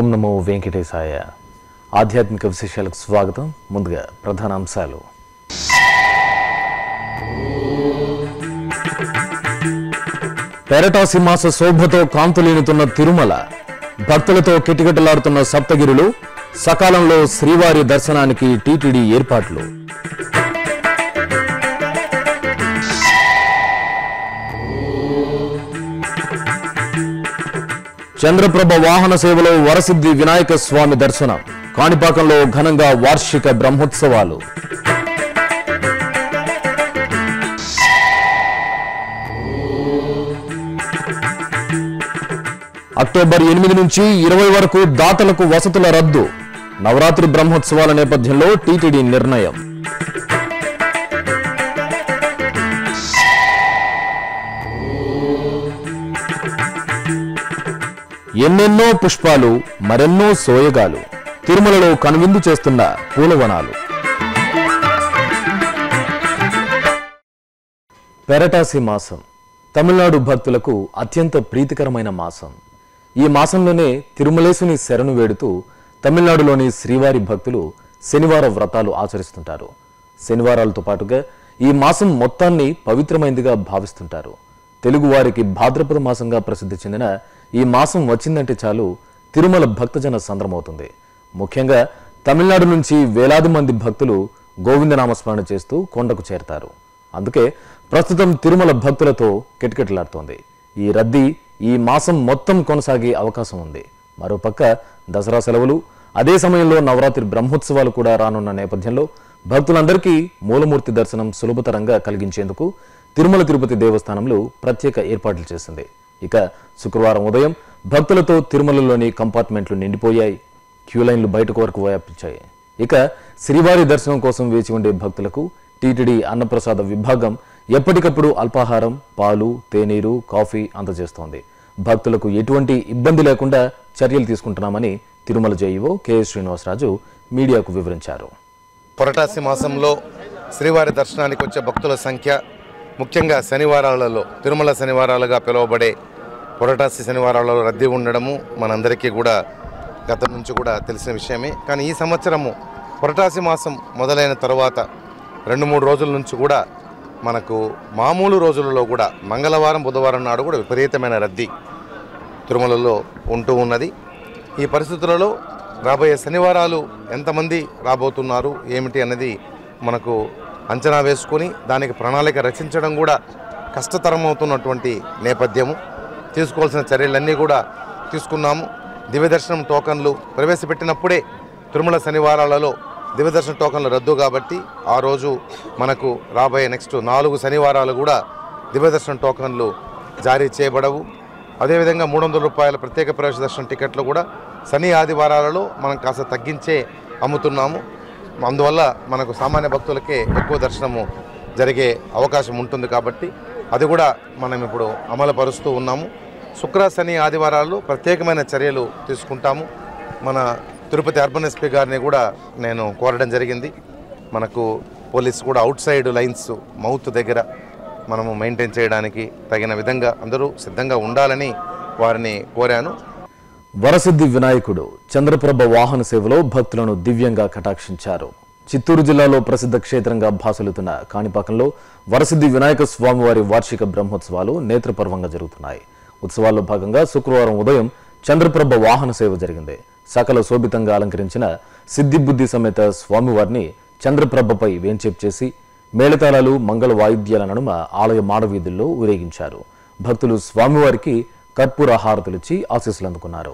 ఓం నమో వెంకటేశాయ ఆధ్యాత్మిక విశేషాలకు స్వాగతం ముందుగా ప్రధాన అంశాలు పెరటాసి మాస శోభతో కాంతులీనుతున్న తిరుమల భక్తులతో కిటకిటలాడుతున్న సప్తగిరులు సకాలంలో శ్రీవారి దర్శనానికి టీటీడీ ఏర్పాట్లు చంద్రప్రభ వాహన సేవలో వరసిద్ధి వినాయక స్వామి దర్శనం కాణిపాకంలో ఘనంగా వార్షిక బ్రహ్మోత్సవాలు అక్టోబర్ ఎనిమిది నుంచి ఇరవై వరకు దాతలకు వసతుల రద్దు నవరాత్రి బ్రహ్మోత్సవాల నేపథ్యంలో టీటీడీ నిర్ణయం ఎన్నెన్నో పుష్పాలు మరెన్నో సోయగాలు తిరుమలలో కనువిందు చేస్తున్న పూలవనాలు పెరటాసి మాసం తమిళనాడు భక్తులకు అత్యంత ప్రీతికరమైన మాసం ఈ మాసంలోనే తిరుమలేసుని శరణు వేడుతూ తమిళనాడులోని శ్రీవారి భక్తులు శనివార వ్రతాలు ఆచరిస్తుంటారు శనివారాలతో పాటుగా ఈ మాసం మొత్తాన్ని పవిత్రమైనదిగా భావిస్తుంటారు తెలుగు వారికి భాద్రపద మాసంగా ప్రసిద్ధి చెందిన ఈ మాసం వచ్చిందంటే చాలు తిరుమల భక్తజన సంద్రమవుతుంది ముఖ్యంగా తమిళనాడు నుంచి వేలాది మంది భక్తులు గోవిందనామస్మరణ చేస్తూ కొండకు చేరతారు అందుకే ప్రస్తుతం తిరుమల భక్తులతో కిటకిటలాడుతోంది ఈ రద్దీ ఈ మాసం మొత్తం కొనసాగే అవకాశం ఉంది మరోపక్క దసరా సెలవులు అదే సమయంలో నవరాత్రి బ్రహ్మోత్సవాలు కూడా రానున్న నేపథ్యంలో భక్తులందరికీ మూలమూర్తి దర్శనం సులభతరంగా కలిగించేందుకు తిరుమల తిరుపతి దేవస్థానంలో ప్రత్యేక ఏర్పాట్లు చేసింది ఇక శుక్రవారం ఉదయం భక్తులతో తిరుమలలోని కంపార్ట్మెంట్లు నిండిపోయాయి క్యూ లైన్లు బయటకు వరకు వ్యాపించాయి ఇక శ్రీవారి దర్శనం కోసం వేచి ఉండే భక్తులకు టీటీడీ అన్నప్రసాద విభాగం ఎప్పటికప్పుడు అల్పాహారం పాలు తేనీరు కాఫీ అందజేస్తోంది భక్తులకు ఎటువంటి ఇబ్బంది లేకుండా చర్యలు తీసుకుంటున్నామని తిరుమల జేఈఓ కెఎస్ శ్రీనివాసరాజు మీడియాకు వివరించారు పొరటాసి మాసంలో శ్రీవారి దర్శనానికి వచ్చే భక్తుల సంఖ్య ముఖ్యంగా శనివారాలలో తిరుమల శనివారాలుగా పిలువబడే పొరటాసి శనివారాలలో రద్దీ ఉండడము మనందరికీ కూడా గతం నుంచి కూడా తెలిసిన విషయమే కానీ ఈ సంవత్సరము పొరటాసి మాసం మొదలైన తరువాత రెండు మూడు రోజుల నుంచి కూడా మనకు మామూలు రోజులలో కూడా మంగళవారం బుధవారం నాడు కూడా విపరీతమైన రద్దీ తిరుమలలో ఉంటూ ఉన్నది ఈ పరిస్థితులలో రాబోయే శనివారాలు ఎంతమంది రాబోతున్నారు ఏమిటి అన్నది మనకు అంచనా వేసుకొని దానికి ప్రణాళిక రచించడం కూడా కష్టతరం అవుతున్నటువంటి నేపథ్యము తీసుకోవాల్సిన చర్యలన్నీ కూడా తీసుకున్నాము దివ్యదర్శనం టోకన్లు ప్రవేశపెట్టినప్పుడే తిరుమల శనివారాలలో దివ్యదర్శన టోకన్లు రద్దు కాబట్టి ఆ రోజు మనకు రాబోయే నెక్స్ట్ నాలుగు శనివారాలు కూడా దివ్యదర్శన టోకన్లు జారీ చేయబడవు అదేవిధంగా మూడు వందల రూపాయల ప్రత్యేక ప్రవేశ దర్శనం టికెట్లు కూడా శని ఆదివారాలలో మనం కాస్త తగ్గించే అమ్ముతున్నాము అందువల్ల మనకు సామాన్య భక్తులకే ఎక్కువ దర్శనము జరిగే అవకాశం ఉంటుంది కాబట్టి అది కూడా మనం ఇప్పుడు అమలు పరుస్తూ ఉన్నాము శుక్ర శని ఆదివారాల్లో ప్రత్యేకమైన చర్యలు తీసుకుంటాము మన తిరుపతి అర్బన్ ఎస్పీ గారిని కూడా నేను కోరడం జరిగింది మనకు పోలీస్ కూడా అవుట్ సైడ్ లైన్స్ మౌత్ దగ్గర మనము మెయింటైన్ చేయడానికి తగిన విధంగా అందరూ సిద్ధంగా ఉండాలని వారిని కోరాను వరసిద్ధి వినాయకుడు చంద్రప్రభ వాహన సేవలో భక్తులను దివ్యంగా కటాక్షించారు చిత్తూరు జిల్లాలో ప్రసిద్ధ క్షేత్రంగా భాసలుతున్న కాణిపాకంలో వరసిద్ధి వినాయక స్వామివారి వార్షిక బ్రహ్మోత్సవాలు నేత్రపర్వంగా జరుగుతున్నాయి ఉత్సవాల్లో భాగంగా శుక్రవారం ఉదయం చంద్రప్రభ వాహన సేవ జరిగింది సకల శోభితంగా అలంకరించిన సిద్ధిబుద్ధి సమేత స్వామివారిని చంద్రప్రభపై వేంచేపు చేసి మేళతాళాలు మంగళ వాయిద్యాల నడుమ ఆలయ మాడవీధుల్లో ఊరేగించారు భక్తులు స్వామివారికి కర్పూర హారతులిచ్చి ఆశీస్సులు అందుకున్నారు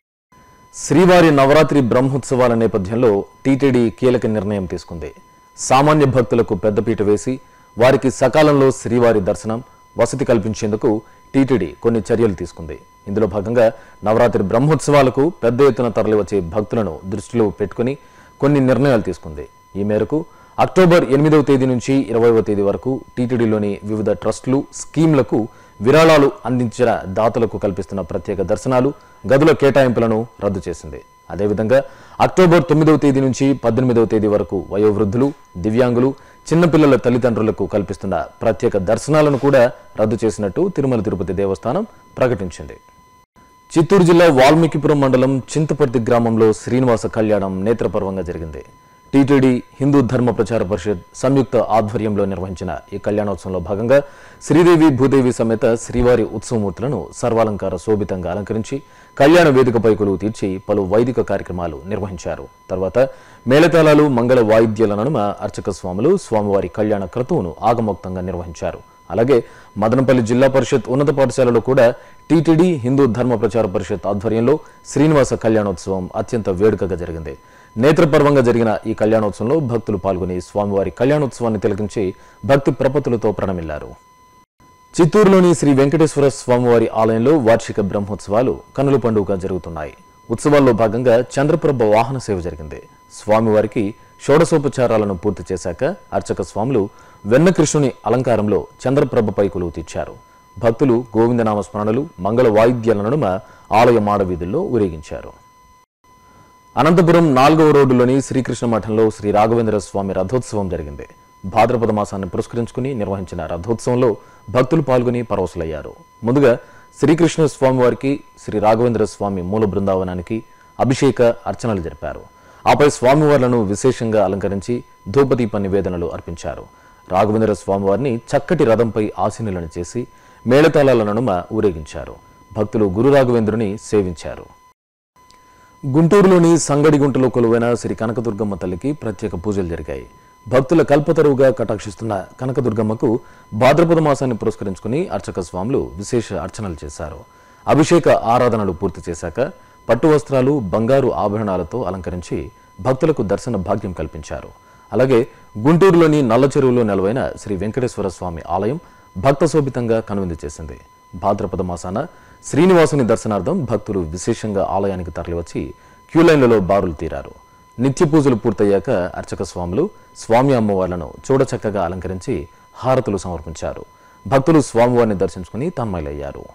శ్రీవారి నవరాత్రి బ్రహ్మోత్సవాల నేపథ్యంలో టీటీడీ కీలక నిర్ణయం తీసుకుంది సామాన్య భక్తులకు పెద్దపీట వేసి వారికి సకాలంలో శ్రీవారి దర్శనం వసతి కల్పించేందుకు టీటీడీ కొన్ని చర్యలు తీసుకుంది ఇందులో భాగంగా నవరాత్రి బ్రహ్మోత్సవాలకు పెద్ద ఎత్తున తరలివచ్చే భక్తులను దృష్టిలో పెట్టుకుని కొన్ని నిర్ణయాలు తీసుకుంది ఈ మేరకు అక్టోబర్ ఎనిమిదవ తేదీ నుంచి ఇరవైవ తేదీ వరకు టీటీడీలోని వివిధ ట్రస్టులు స్కీమ్లకు విరాళాలు అందించిన దాతలకు కల్పిస్తున్న ప్రత్యేక దర్శనాలు గదుల కేటాయింపులను రద్దు చేసింది అదేవిధంగా అక్టోబర్ తొమ్మిదవ తేదీ నుంచి పద్దెనిమిదవ తేదీ వరకు వయోవృద్ధులు దివ్యాంగులు చిన్నపిల్లల తల్లిదండ్రులకు కల్పిస్తున్న ప్రత్యేక దర్శనాలను కూడా రద్దు చేసినట్టు తిరుమల తిరుపతి దేవస్థానం ప్రకటించింది చిత్తూరు జిల్లా వాల్మీకిపురం మండలం చింతపర్తి గ్రామంలో శ్రీనివాస కళ్యాణం నేత్రపర్వంగా జరిగింది టీటీడీ హిందూ ధర్మ ప్రచార పరిషత్ సంయుక్త ఆధ్వర్యంలో నిర్వహించిన ఈ కళ్యాణోత్సవంలో భాగంగా శ్రీదేవి భూదేవి సమేత శ్రీవారి ఉత్సవమూర్తులను సర్వాలంకార శోభితంగా అలంకరించి కళ్యాణ వేదికపై కొలువు తీర్చి పలు వైదిక కార్యక్రమాలు నిర్వహించారు తర్వాత మేళతాళాలు మంగళ వాయిద్యాల నడుమ అర్చక స్వాములు స్వామివారి కళ్యాణ క్రతువును ఆగమోక్తంగా నిర్వహించారు అలాగే మదనపల్లి జిల్లా పరిషత్ ఉన్నత పాఠశాలలో కూడా టీటీడీ హిందూ ధర్మ ప్రచార పరిషత్ ఆధ్వర్యంలో శ్రీనివాస కళ్యాణోత్సవం అత్యంత వేడుకగా జరిగింది నేత్రపర్వంగా జరిగిన ఈ కళ్యాణోత్సవంలో భక్తులు పాల్గొని స్వామివారి కళ్యాణోత్సవాన్ని తిలకించి భక్తి ప్రపత్తులతో ప్రణమిల్లారు చిత్తూరులోని శ్రీ వెంకటేశ్వర స్వామివారి ఆలయంలో వార్షిక బ్రహ్మోత్సవాలు కనుల పండుగగా జరుగుతున్నాయి ఉత్సవాల్లో భాగంగా చంద్రప్రభ వాహన సేవ జరిగింది స్వామివారికి షోడశోపచారాలను పూర్తి చేశాక అర్చక స్వాములు వెన్నకృష్ణుని అలంకారంలో చంద్రప్రభపై కొలువు తీర్చారు భక్తులు గోవిందనామ స్మరణలు మంగళ వాయిద్యాల నడుమ ఆలయ మాడవీధుల్లో ఊరేగించారు అనంతపురం నాలుగవ రోడ్డులోని శ్రీకృష్ణ మఠంలో శ్రీ రాఘవేంద్ర స్వామి రథోత్సవం జరిగింది భాద్రపద మాసాన్ని పురస్కరించుకుని నిర్వహించిన రథోత్సవంలో భక్తులు పాల్గొని పరవశులయ్యారు ముందుగా శ్రీకృష్ణ స్వామి వారికి శ్రీ రాఘవేంద్ర స్వామి మూల బృందావనానికి అభిషేక అర్చనలు జరిపారు ఆపై స్వామివార్లను విశేషంగా అలంకరించి ధూపదీప నివేదనలు అర్పించారు రాఘవేంద్ర స్వామివారిని చక్కటి రథంపై ఆసీనులను చేసి మేళతాళాల నడుమ ఊరేగించారు భక్తులు గురు రాఘవేంద్రుని సేవించారు గుంటూరులోని సంగడిగుంటలో కొలువైన శ్రీ కనకదుర్గమ్మ తల్లికి ప్రత్యేక పూజలు జరిగాయి భక్తుల కల్పతరువుగా కటాక్షిస్తున్న కనకదుర్గమ్మకు భాద్రపద మాసాన్ని పురస్కరించుకుని అర్చక స్వాములు విశేష అర్చనలు చేశారు అభిషేక ఆరాధనలు పూర్తి చేశాక పట్టు వస్త్రాలు బంగారు ఆభరణాలతో అలంకరించి భక్తులకు దర్శన భాగ్యం కల్పించారు అలాగే గుంటూరులోని నల్ల చెరువులో నెలవైన శ్రీ వెంకటేశ్వర స్వామి ఆలయం భక్త శోభితంగా కనువిందు చేసింది భాద్రపద మాసాన శ్రీనివాసుని దర్శనార్థం భక్తులు విశేషంగా ఆలయానికి తరలివచ్చి క్యూలైన్లలో బారులు తీరారు నిత్య పూజలు పూర్తయ్యాక అర్చక స్వాములు స్వామి అమ్మవార్లను చూడచక్కగా అలంకరించి హారతులు సమర్పించారు భక్తులు స్వామివారిని దర్శించుకుని తన్మయులయ్యారు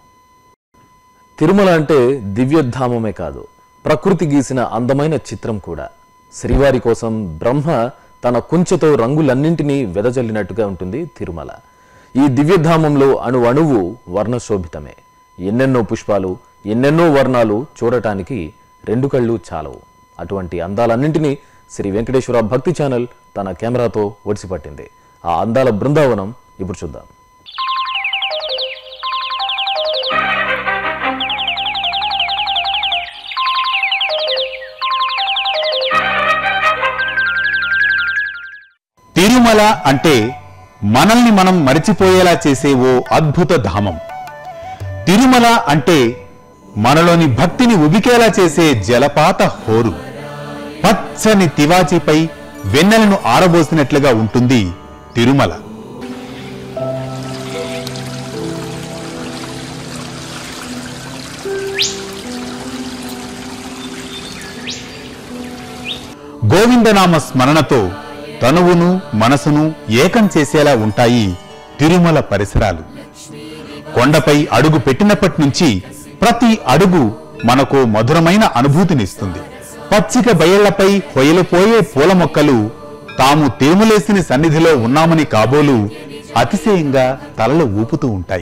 తిరుమల అంటే దివ్యధామమే కాదు ప్రకృతి గీసిన అందమైన చిత్రం కూడా శ్రీవారి కోసం బ్రహ్మ తన కుంచెతో రంగులన్నింటినీ వెదజల్లినట్టుగా ఉంటుంది తిరుమల ఈ దివ్యధామంలో అణు అణువు వర్ణశోభితమే ఎన్నెన్నో పుష్పాలు ఎన్నెన్నో వర్ణాలు చూడటానికి రెండు కళ్ళు చాలవు అటువంటి అందాలన్నింటినీ శ్రీ వెంకటేశ్వర భక్తి ఛానల్ తన కెమెరాతో ఒడిసిపట్టింది ఆ అందాల బృందావనం ఇప్పుడు చూద్దాం తిరుమల అంటే మనల్ని మనం మరిచిపోయేలా చేసే ఓ అద్భుత ధామం తిరుమల అంటే మనలోని భక్తిని ఉబికేలా చేసే జలపాత హోరు పచ్చని తివాచీపై వెన్నెలను ఆరబోసినట్లుగా ఉంటుంది తిరుమల గోవిందనామ స్మరణతో తనువును మనసును ఏకం చేసేలా ఉంటాయి తిరుమల పరిసరాలు కొండపై అడుగు పెట్టినప్పటి నుంచి ప్రతి అడుగు మనకు మధురమైన అనుభూతినిస్తుంది పచ్చిక బయళ్లపై హొయలిపోయే పూల మొక్కలు తాము తిరుమలేసిని సన్నిధిలో ఉన్నామని కాబోలు అతిశయంగా తలలు ఊపుతూ ఉంటాయి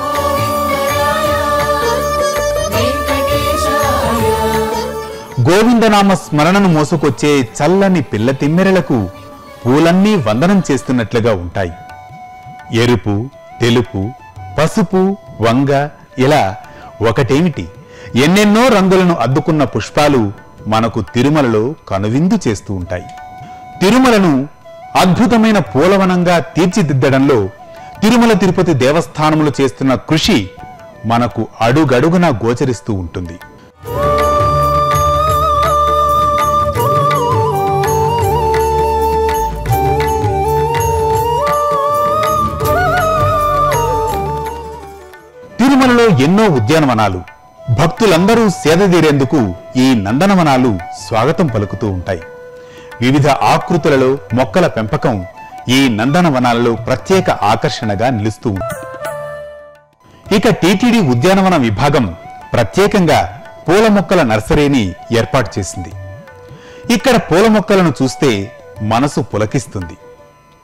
గోవిందనామ స్మరణను మోసుకొచ్చే చల్లని పిల్ల తిమ్మెరలకు పూలన్నీ వందనం చేస్తున్నట్లుగా ఉంటాయి ఎరుపు తెలుపు పసుపు వంగ ఇలా ఒకటేమిటి ఎన్నెన్నో రంగులను అద్దుకున్న పుష్పాలు మనకు తిరుమలలో కనువిందు చేస్తూ ఉంటాయి తిరుమలను అద్భుతమైన పూలవనంగా తీర్చిదిద్దడంలో తిరుమల తిరుపతి దేవస్థానములు చేస్తున్న కృషి మనకు అడుగడుగునా గోచరిస్తూ ఉంటుంది తిరుమలలో ఎన్నో ఉద్యానవనాలు భక్తులందరూ సేదతీరేందుకు ఈ నందనవనాలు స్వాగతం పలుకుతూ ఉంటాయి వివిధ ఆకృతులలో మొక్కల పెంపకం ఈ నందనవనాలలో ప్రత్యేక ఆకర్షణగా నిలుస్తూ ఉంది ఇక టీటీడీ ఉద్యానవన విభాగం ప్రత్యేకంగా పూల మొక్కల నర్సరీని ఏర్పాటు చేసింది ఇక్కడ పూల మొక్కలను చూస్తే మనసు పులకిస్తుంది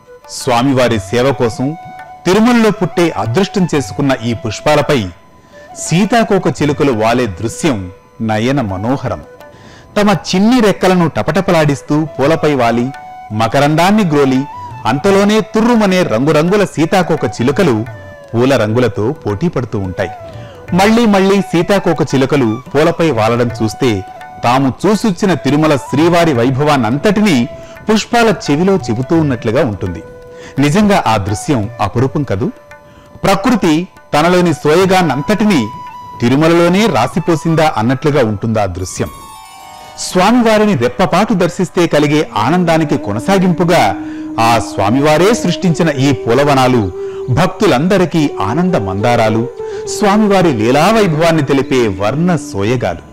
స్వామివారి సేవ కోసం తిరుమలలో పుట్టే అదృష్టం చేసుకున్న ఈ పుష్పాలపై సీతాకోక చిలుకలు వాలే దృశ్యం నయన మనోహరం తమ చిన్ని రెక్కలను టపటపలాడిస్తూ పూలపై వాలి మకరందాన్ని గ్రోలి అంతలోనే తుర్రుమనే రంగురంగుల సీతాకోక చిలుకలు పూల రంగులతో పోటీ పడుతూ ఉంటాయి మళ్ళీ మళ్ళీ సీతాకోక చిలుకలు పూలపై వాలడం చూస్తే తాము చూసొచ్చిన తిరుమల శ్రీవారి వైభవాన్నంతటినీ పుష్పాల చెవిలో చెబుతూ ఉన్నట్లుగా ఉంటుంది నిజంగా ఆ దృశ్యం అపురూపం కదూ ప్రకృతి తనలోని సోయగాన్నంతటినీ తిరుమలలోనే రాసిపోసిందా అన్నట్లుగా ఉంటుందా దృశ్యం స్వామివారిని రెప్పపాటు దర్శిస్తే కలిగే ఆనందానికి కొనసాగింపుగా ఆ స్వామివారే సృష్టించిన ఈ పూలవనాలు భక్తులందరికీ ఆనంద మందారాలు స్వామివారి లీలా వైభవాన్ని తెలిపే వర్ణ సోయగాలు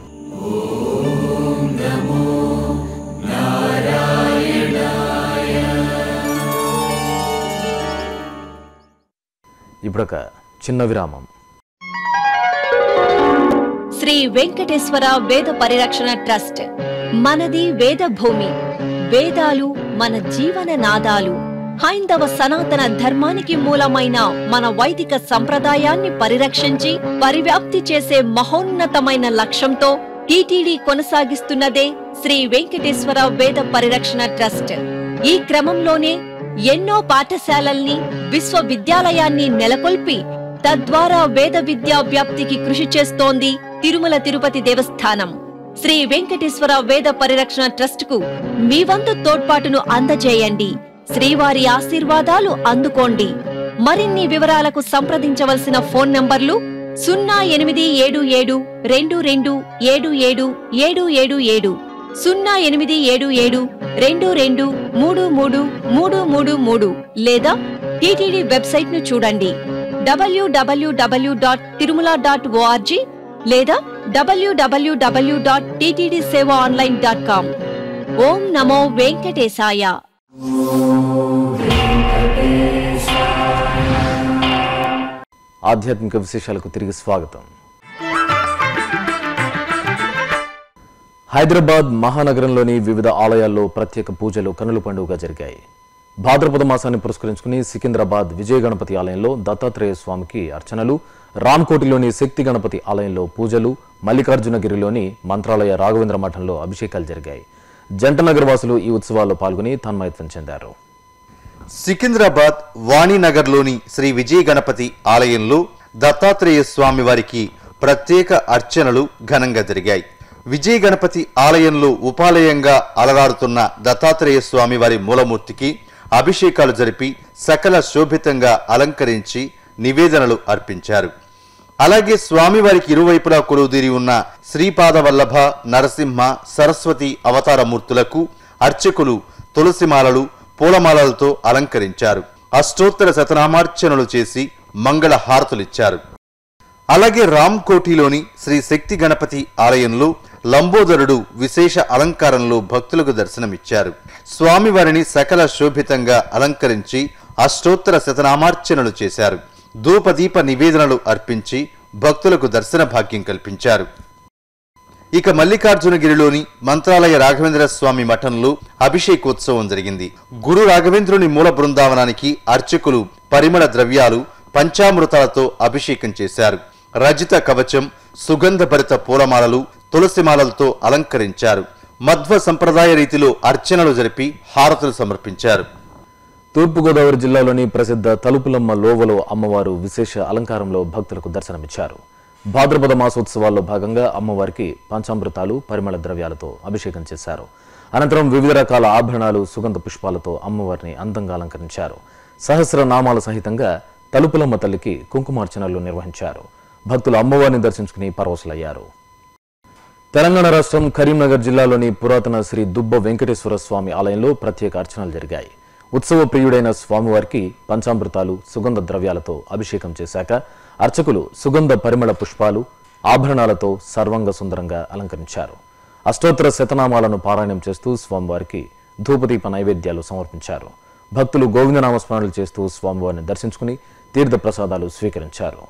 ఇప్పుడొక చిన్న విరామం శ్రీ వెంకటేశ్వర వేద పరిరక్షణ ట్రస్ట్ మనది వేద భూమి వేదాలు మన జీవన నాదాలు హైందవ సనాతన ధర్మానికి మూలమైన మన వైదిక సంప్రదాయాన్ని పరిరక్షించి పరివ్యాప్తి చేసే మహోన్నతమైన లక్ష్యంతో టీటీడీ కొనసాగిస్తున్నదే శ్రీ వెంకటేశ్వర వేద పరిరక్షణ ట్రస్ట్ ఈ క్రమంలోనే ఎన్నో పాఠశాలల్ని విశ్వవిద్యాలయాన్ని నెలకొల్పి తద్వారా వేద విద్యా వ్యాప్తికి కృషి చేస్తోంది తిరుమల తిరుపతి దేవస్థానం శ్రీ వెంకటేశ్వర వేద పరిరక్షణ ట్రస్ట్ కు మీ వంతు తోడ్పాటును అందజేయండి శ్రీవారి ఆశీర్వాదాలు అందుకోండి మరిన్ని వివరాలకు సంప్రదించవలసిన ఫోన్ నంబర్లు సున్నా ఎనిమిది ఏడు ఏడు రెండు రెండు ఏడు ఏడు ఏడు ఏడు ఏడు సున్నా ఎనిమిది ఏడు ఏడు రెండు రెండు మూడు మూడు మూడు మూడు మూడు లేదా టీటీడీ వెబ్సైట్ ను చూడండి WWW dot Tirumala dot ORG లేదా WWW dot TTD Seva online dot com ఓం నమో వెంకటేశాయ ఆధ్యాత్మిక విశేషాలకు తిరిగి స్వాగతం హైదరాబాద్ మహానగరంలోని వివిధ ఆలయాల్లో ప్రత్యేక పూజలు కనుల పండుగగా జరిగాయి భాద్రపద మాసాన్ని పురస్కరించుకుని సికింద్రాబాద్ విజయ గణపతి ఆలయంలో దత్తాత్రేయ స్వామికి అర్చనలు రామ్కోటిలోని శక్తి గణపతి ఆలయంలో పూజలు మల్లికార్జునగిరిలోని మంత్రాలయ రాఘవేంద్ర మఠంలో అభిషేకాలు జరిగాయి జంటనగర్ వాసులు ఈ ఉత్సవాల్లో పాల్గొని తన్మయత్వం చెందారు సికింద్రాబాద్ వాణినగర్లోని శ్రీ విజయ గణపతి ఆలయంలో దత్తాత్రేయ స్వామి వారికి ప్రత్యేక అర్చనలు ఘనంగా జరిగాయి విజయ గణపతి ఆలయంలో ఉపాలయంగా అలరారుతున్న దత్తాత్రేయ స్వామి వారి మూలమూర్తికి అభిషేకాలు జరిపి సకల శోభితంగా అలంకరించి నివేదనలు అర్పించారు అలాగే స్వామివారికి ఇరువైపులా కొలువుదీరి ఉన్న శ్రీపాదవల్లభ నరసింహ సరస్వతి అవతారమూర్తులకు అర్చకులు తులసిమాలలు పూలమాలలతో అలంకరించారు అష్టోత్తర శతనామార్చనలు చేసి మంగళ హారతులిచ్చారు అలాగే రామ్కోటిలోని శ్రీ శక్తి గణపతి ఆలయంలో లంబోదరుడు విశేష అలంకారంలో భక్తులకు దర్శనమిచ్చారు స్వామివారిని సకల శోభితంగా అలంకరించి అష్టోత్తర శతనామార్చనలు చేశారు ధూపదీప నివేదనలు అర్పించి భక్తులకు దర్శన భాగ్యం కల్పించారు ఇక మల్లికార్జునగిరిలోని మంత్రాలయ రాఘవేంద్ర స్వామి మఠంలో అభిషేకోత్సవం జరిగింది గురు రాఘవేంద్రుని మూల బృందావనానికి అర్చకులు పరిమళ ద్రవ్యాలు పంచామృతాలతో అభిషేకం చేశారు రజిత కవచం సుగంధభరిత పూలమాలలు తులసిమాలలతో అలంకరించారు మధ్వ సంప్రదాయ రీతిలో అర్చనలు జరిపి హారతులు సమర్పించారు తూర్పుగోదావరి జిల్లాలోని ప్రసిద్ధ తలుపులమ్మ లోవలో అమ్మవారు విశేష అలంకారంలో భక్తులకు దర్శనమిచ్చారు భాద్రపద మాసోత్సవాల్లో భాగంగా అమ్మవారికి పంచామృతాలు పరిమళ ద్రవ్యాలతో అభిషేకం చేశారు అనంతరం వివిధ రకాల ఆభరణాలు సుగంధ పుష్పాలతో అమ్మవారిని అందంగా అలంకరించారు సహస్ర నామాల సహితంగా తలుపులమ్మ తల్లికి కుంకుమార్చనలు నిర్వహించారు భక్తులు అమ్మవారిని దర్శించుకుని పరవశులయ్యారు తెలంగాణ రాష్ట్రం కరీంనగర్ జిల్లాలోని పురాతన శ్రీ దుబ్బ వెంకటేశ్వర స్వామి ఆలయంలో ప్రత్యేక అర్చనలు జరిగాయి ఉత్సవ ప్రియుడైన స్వామివారికి పంచామృతాలు సుగంధ ద్రవ్యాలతో అభిషేకం చేశాక అర్చకులు సుగంధ పరిమళ పుష్పాలు ఆభరణాలతో సర్వంగ సుందరంగా అలంకరించారు అష్టోత్తర శతనామాలను పారాయణం చేస్తూ స్వామివారికి ధూపదీప నైవేద్యాలు సమర్పించారు భక్తులు గోవిందనామ స్మరణలు చేస్తూ స్వామివారిని దర్శించుకుని తీర్థ ప్రసాదాలు స్వీకరించారు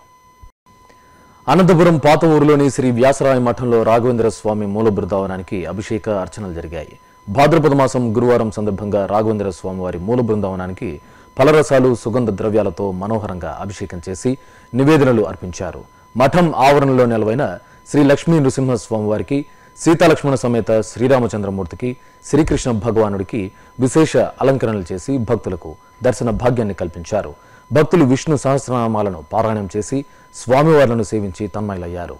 అనంతపురం పాత ఊరులోని శ్రీ వ్యాసరాయ మఠంలో రాఘవేంద్ర స్వామి మూల బృందావనానికి అభిషేక అర్చనలు జరిగాయి భాద్రపద మాసం గురువారం సందర్భంగా రాఘవేంద్ర స్వామి వారి మూల బృందావనానికి ఫలరసాలు సుగంధ ద్రవ్యాలతో మనోహరంగా అభిషేకం చేసి నివేదనలు అర్పించారు మఠం ఆవరణలో నెలవైన శ్రీ లక్ష్మీ నృసింహ స్వామివారికి సీతాలక్ష్మణ సమేత శ్రీరామచంద్రమూర్తికి శ్రీకృష్ణ భగవానుడికి విశేష అలంకరణలు చేసి భక్తులకు దర్శన భాగ్యాన్ని కల్పించారు భక్తులు విష్ణు సహస్రనామాలను పారాయణం చేసి స్వామివార్లను సేవించి తన్మయులయ్యారు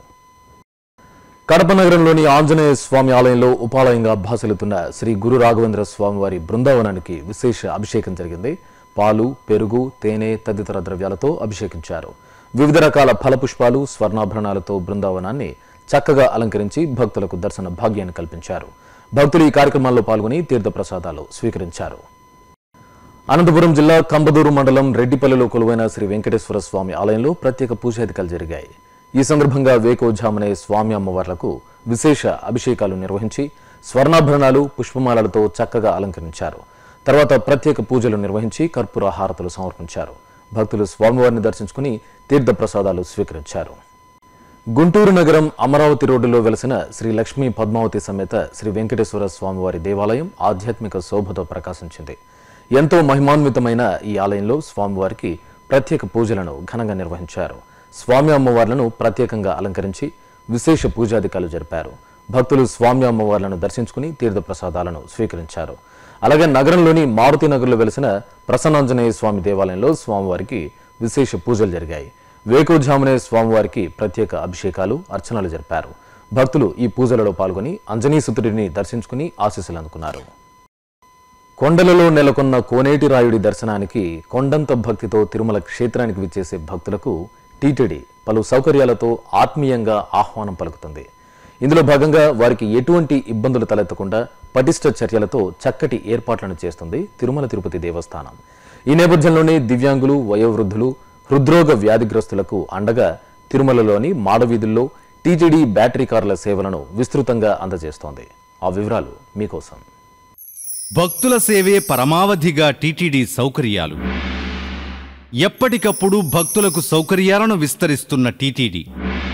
కడప నగరంలోని ఆంజనేయ స్వామి ఆలయంలో ఉపాలయంగా భాసలుతున్న శ్రీ గురు రాఘవేంద్ర స్వామివారి బృందావనానికి విశేష అభిషేకం జరిగింది పాలు పెరుగు తేనె తదితర ద్రవ్యాలతో అభిషేకించారు వివిధ రకాల ఫలపుష్పాలు స్వర్ణాభరణాలతో బృందావనాన్ని చక్కగా అలంకరించి భక్తులకు దర్శన భాగ్యాన్ని కల్పించారు భక్తులు ఈ కార్యక్రమాల్లో పాల్గొని తీర్థప్రసాదాలు స్వీకరించారు అనంతపురం జిల్లా కంబదూరు మండలం రెడ్డిపల్లిలో కొలువైన శ్రీ వెంకటేశ్వర స్వామి ఆలయంలో ప్రత్యేక పూజాధికాలు జరిగాయి ఈ సందర్భంగా వేకోజామనే స్వామి అమ్మవార్లకు విశేష అభిషేకాలు నిర్వహించి స్వర్ణాభరణాలు పుష్పమాలలతో చక్కగా అలంకరించారు తర్వాత ప్రత్యేక పూజలు నిర్వహించి కర్పూర హారతులు సమర్పించారు భక్తులు స్వామివారిని దర్శించుకుని తీర్థప్రసాదాలు స్వీకరించారు గుంటూరు నగరం అమరావతి రోడ్డులో వెలసిన శ్రీ లక్ష్మీ పద్మావతి సమేత శ్రీ వెంకటేశ్వర స్వామివారి దేవాలయం ఆధ్యాత్మిక శోభతో ప్రకాశించింది ఎంతో మహిమాన్వితమైన ఈ ఆలయంలో స్వామివారికి ప్రత్యేక పూజలను ఘనంగా నిర్వహించారు స్వామి అమ్మవార్లను ప్రత్యేకంగా అలంకరించి విశేష పూజాధికారులు జరిపారు భక్తులు స్వామి అమ్మవార్లను దర్శించుకుని తీర్థప్రసాదాలను స్వీకరించారు అలాగే నగరంలోని మారుతి నగర్లో వెలిసిన ప్రసన్నాంజనేయ స్వామి దేవాలయంలో స్వామివారికి విశేష పూజలు జరిగాయి వేకోజామునే స్వామివారికి ప్రత్యేక అభిషేకాలు అర్చనలు జరిపారు భక్తులు ఈ పూజలలో పాల్గొని అంజనీసుతుడిని దర్శించుకుని ఆశీస్సులు అందుకున్నారు కొండలలో నెలకొన్న కోనేటి రాయుడి దర్శనానికి కొండంత భక్తితో తిరుమల క్షేత్రానికి విచ్చేసే భక్తులకు టీటీడీ పలు సౌకర్యాలతో ఆత్మీయంగా ఆహ్వానం పలుకుతుంది ఇందులో భాగంగా వారికి ఎటువంటి ఇబ్బందులు తలెత్తకుండా పటిష్ట చర్యలతో చక్కటి ఏర్పాట్లను చేస్తుంది తిరుమల తిరుపతి దేవస్థానం ఈ నేపథ్యంలోనే దివ్యాంగులు వయోవృద్ధులు హృద్రోగ వ్యాధిగ్రస్తులకు అండగా తిరుమలలోని మాడవీధుల్లో టీటీడీ బ్యాటరీ కార్ల సేవలను విస్తృతంగా అందజేస్తోంది ఆ వివరాలు మీకోసం భక్తుల సేవే పరమావధిగా టీటీడీ సౌకర్యాలు ఎప్పటికప్పుడు భక్తులకు సౌకర్యాలను విస్తరిస్తున్న టీటీడీ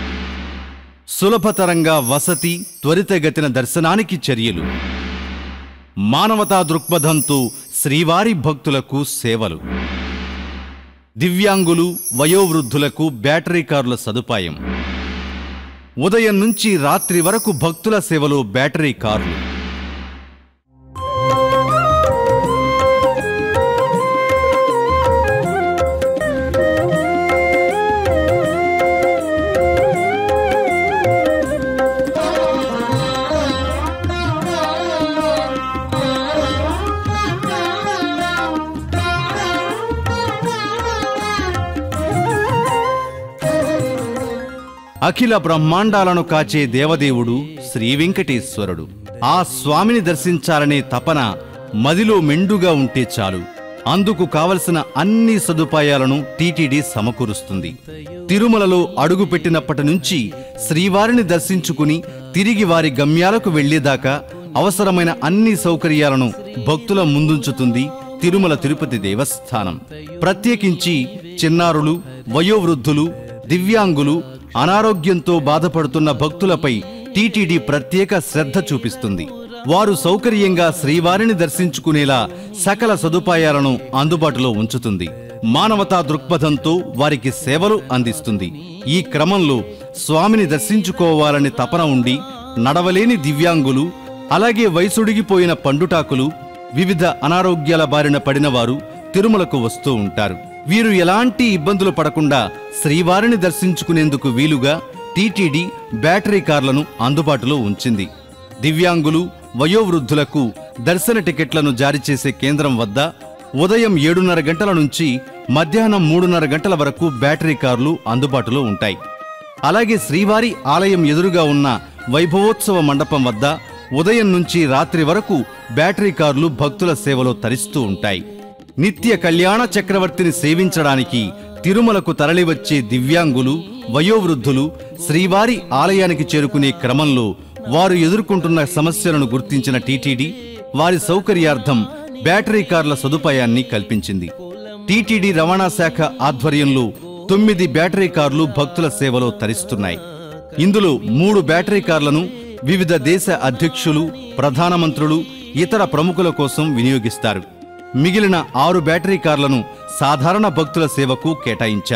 సులభతరంగా వసతి త్వరితగతిన దర్శనానికి చర్యలు మానవతా దృక్పథంతో శ్రీవారి భక్తులకు సేవలు దివ్యాంగులు వయోవృద్ధులకు బ్యాటరీ కార్ల సదుపాయం ఉదయం నుంచి రాత్రి వరకు భక్తుల సేవలో బ్యాటరీ కార్లు అఖిల బ్రహ్మాండాలను కాచే దేవదేవుడు శ్రీ వెంకటేశ్వరుడు ఆ స్వామిని దర్శించాలనే తపన మదిలో మెండుగా ఉంటే చాలు అందుకు కావలసిన అన్ని సదుపాయాలను టీటీడీ సమకూరుస్తుంది తిరుమలలో అడుగుపెట్టినప్పటి నుంచి శ్రీవారిని దర్శించుకుని తిరిగి వారి గమ్యాలకు వెళ్లేదాకా అవసరమైన అన్ని సౌకర్యాలను భక్తుల ముందుంచుతుంది తిరుమల తిరుపతి దేవస్థానం ప్రత్యేకించి చిన్నారులు వయోవృద్ధులు దివ్యాంగులు అనారోగ్యంతో బాధపడుతున్న భక్తులపై టీటీడీ ప్రత్యేక శ్రద్ధ చూపిస్తుంది వారు సౌకర్యంగా శ్రీవారిని దర్శించుకునేలా సకల సదుపాయాలను అందుబాటులో ఉంచుతుంది మానవతా దృక్పథంతో వారికి సేవలు అందిస్తుంది ఈ క్రమంలో స్వామిని దర్శించుకోవాలని తపన ఉండి నడవలేని దివ్యాంగులు అలాగే వయసుడిగిపోయిన పండుటాకులు వివిధ అనారోగ్యాల బారిన పడినవారు తిరుమలకు వస్తూ ఉంటారు వీరు ఎలాంటి ఇబ్బందులు పడకుండా శ్రీవారిని దర్శించుకునేందుకు వీలుగా టీటీడీ బ్యాటరీ కార్లను అందుబాటులో ఉంచింది దివ్యాంగులు వయోవృద్ధులకు దర్శన టికెట్లను జారీ చేసే కేంద్రం వద్ద ఉదయం ఏడున్నర గంటల నుంచి మధ్యాహ్నం మూడున్నర గంటల వరకు బ్యాటరీ కార్లు అందుబాటులో ఉంటాయి అలాగే శ్రీవారి ఆలయం ఎదురుగా ఉన్న వైభవోత్సవ మండపం వద్ద ఉదయం నుంచి రాత్రి వరకు బ్యాటరీ కార్లు భక్తుల సేవలో తరిస్తూ ఉంటాయి నిత్య కళ్యాణ చక్రవర్తిని సేవించడానికి తిరుమలకు తరలివచ్చే దివ్యాంగులు వయోవృద్ధులు శ్రీవారి ఆలయానికి చేరుకునే క్రమంలో వారు ఎదుర్కొంటున్న సమస్యలను గుర్తించిన టీటీడీ వారి సౌకర్యార్థం బ్యాటరీ కార్ల సదుపాయాన్ని కల్పించింది టీటీడీ రవాణా శాఖ ఆధ్వర్యంలో తొమ్మిది బ్యాటరీ కార్లు భక్తుల సేవలో తరిస్తున్నాయి ఇందులో మూడు బ్యాటరీ కార్లను వివిధ దేశ అధ్యక్షులు ప్రధానమంత్రులు ఇతర ప్రముఖుల కోసం వినియోగిస్తారు మిగిలిన ఆరు బ్యాటరీ కార్లను సాధారణ భక్తుల సేవకు కేటాయించారు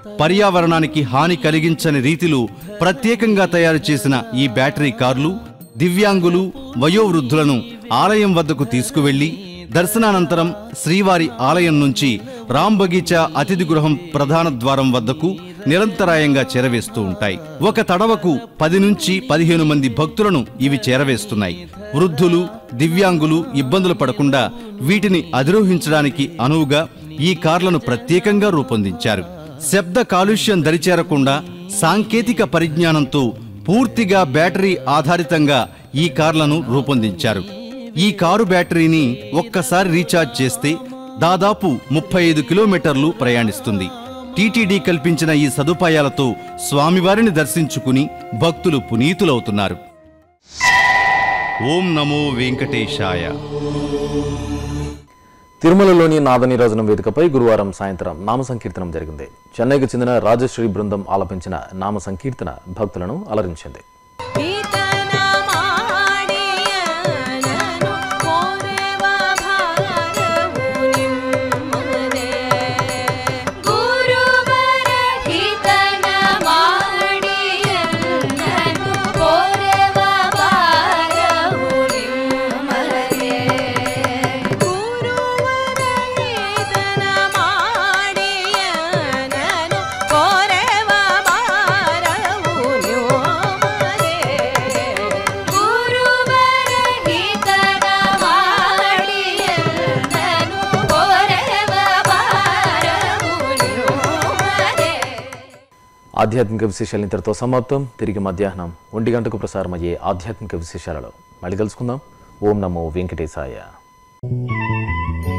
పర్యావరణానికి హాని కలిగించని రీతిలో ప్రత్యేకంగా తయారు చేసిన ఈ బ్యాటరీ కార్లు దివ్యాంగులు వయోవృద్ధులను ఆలయం వద్దకు తీసుకువెళ్లి దర్శనానంతరం శ్రీవారి ఆలయం నుంచి రామ్ బగీచా అతిథి గృహం ప్రధాన ద్వారం వద్దకు నిరంతరాయంగా చేరవేస్తూ ఉంటాయి ఒక తడవకు పది నుంచి పదిహేను మంది భక్తులను ఇవి చేరవేస్తున్నాయి వృద్ధులు దివ్యాంగులు ఇబ్బందులు పడకుండా వీటిని అధిరోహించడానికి అనువుగా ఈ కార్లను ప్రత్యేకంగా రూపొందించారు శబ్ద కాలుష్యం దరిచేరకుండా సాంకేతిక పరిజ్ఞానంతో పూర్తిగా బ్యాటరీ ఆధారితంగా ఈ కార్లను రూపొందించారు ఈ కారు బ్యాటరీని ఒక్కసారి రీఛార్జ్ చేస్తే దాదాపు ముప్పై ఐదు కిలోమీటర్లు ప్రయాణిస్తుంది టీటీడీ కల్పించిన ఈ సదుపాయాలతో స్వామివారిని దర్శించుకుని భక్తులు పునీతులవుతున్నారు ఓం నమో వెంకటేశాయ తిరుమలలోని నాదనీరాజనం వేదికపై గురువారం సాయంత్రం నామ సంకీర్తనం జరిగింది చెన్నైకి చెందిన రాజశ్రీ బృందం ఆలపించిన నామ సంకీర్తన భక్తులను అలరించింది ಈತನ ಮಾಡಿಯನನು ಕೋರೆವ ಭಾರವು ನಿಮ್ಮದೇ. ಗುರುವರ ಹಿತನ ಮಾಡಿಯನನು ಕೋರೆವ ಭಾರವು ನಿಮ್ಮದೇ. ಗುರುವರ ಹಿತನ ಮಾಡಿಯನನು ಕೋರೆವ ಭಾರವು ನಿಮ್ಮದೇ. ಗುರುವರ ಹಿತನ ಮಾಡಿಯನನು ಕೋರೆವ ಭಾರವು ನಿಮ್ಮದೇ. ఆధ్యాత్మిక విశేషాలు ఇంతటితో సమాప్తం తిరిగి మధ్యాహ్నం ఒంటి గంటకు ప్రసారమయ్యే ఆధ్యాత్మిక విశేషాలలో మళ్ళీ కలుసుకుందాం ఓం నమో వెంకటేశాయ